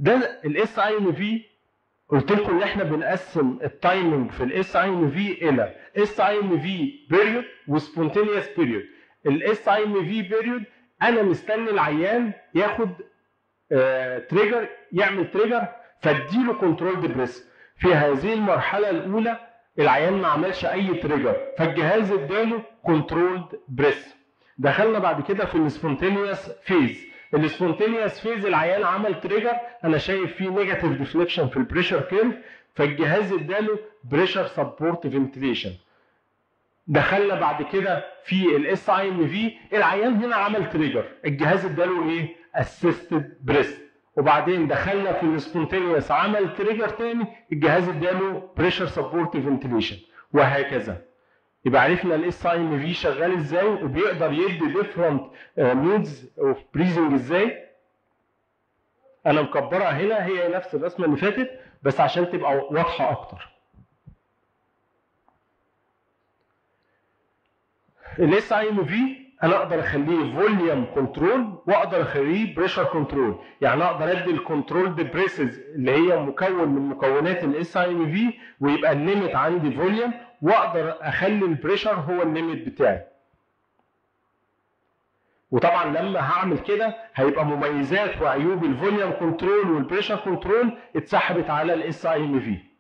ده الاس اي ام في قلت لكم ان احنا بنقسم التايمنج في الاس اي ام في الى اس اي ام في بيريود وسبونتينيوس بيريود الاس اي ام في بيريود انا مستني العيان ياخد آه تريجر يعمل تريجر فاديله كنترول ديبريس في هذه المرحله الاولى العيان ما عملش اي تريجر فالجهاز اداله كنترولد بريس دخلنا بعد كده في السبونتينيوس فيز السبونتينيوس فيز العيان عمل تريجر انا شايف فيه نيجاتيف ديفليكشن في البريشر كيرف فالجهاز اداله بريشر سبورت فنتليشن دخلنا بعد كده في الاس اي ام في العيان هنا عمل تريجر الجهاز اداله ايه اسيستد بريست وبعدين دخلنا في السبونتينيوس عمل تريجر تاني الجهاز اداله بريشر سبورت فنتليشن وهكذا يبقى عرفنا الاس اي ام في شغال ازاي وبيقدر يدي ديفرنت مودز اوف بريزنج ازاي انا مكبرها هنا هي نفس الرسمه اللي فاتت بس عشان تبقى واضحه اكتر الاس اي ام في انا اقدر اخليه فوليوم كنترول واقدر اخليه بريشر كنترول يعني اقدر ادي الكنترول ديبريسز اللي هي مكون من مكونات الاس اي ام في ويبقى الليميت عندي فوليوم واقدر اخلي البريشر هو الليميت بتاعي وطبعا لما هعمل كده هيبقى مميزات وعيوب الفوليوم كنترول والبريشر كنترول اتسحبت على الاس اي ام في